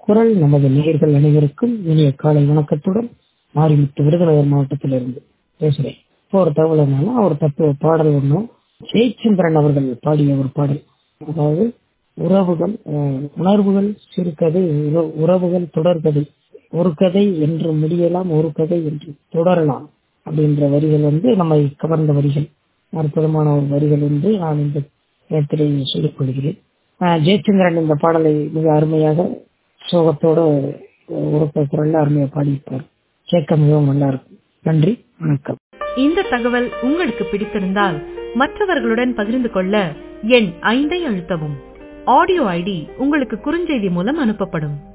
குரல் நமது நேயர்கள் அனைவருக்கும் இனிய காலை வணக்கத்துடன் மாரிமுத்து விருதுநகர் மாவட்டத்திலிருந்து பேசுகிறேன் இப்போ ஒரு தகவல் என்னன்னா ஒரு தத்துவ பாடல் ஒன்றும் ஜெயச்சந்திரன் அவர்கள் பாடிய ஒரு பாடல் அதாவது உறவுகள் அஹ், உணர்வுகள் சிறுகதை உற- உறவுகள் தொடர்கதை ஒரு கதை என்று முடியலாம் ஒரு கதை என்று தொடரலாம் அப்படின்ற வரிகள் வந்து நம்மை கவர்ந்த வரிகள் அற்புதமான ஒரு வரிகள் என்று நான் இந்த நேரத்தில் சொல்லிக் கொள்கிறேன் அஹ், ஜெயச்சந்திரன் இந்த பாடலை மிக அருமையாக சோகத்தோட அஹ், உரத்த குரல்ல அருமையாக பாடியிருப்பார் கேட்க மிகவும் நல்லா இருக்கும் நன்றி வணக்கம் இந்த தகவல் உங்களுக்கு பிடித்திருந்தால் மற்றவர்களுடன் பகிர்ந்து கொள்ள எண் ஐந்தை அழுத்தவும் ஆடியோ ஐடி உங்களுக்கு குறுஞ்செய்தி மூலம் அனுப்பப்படும்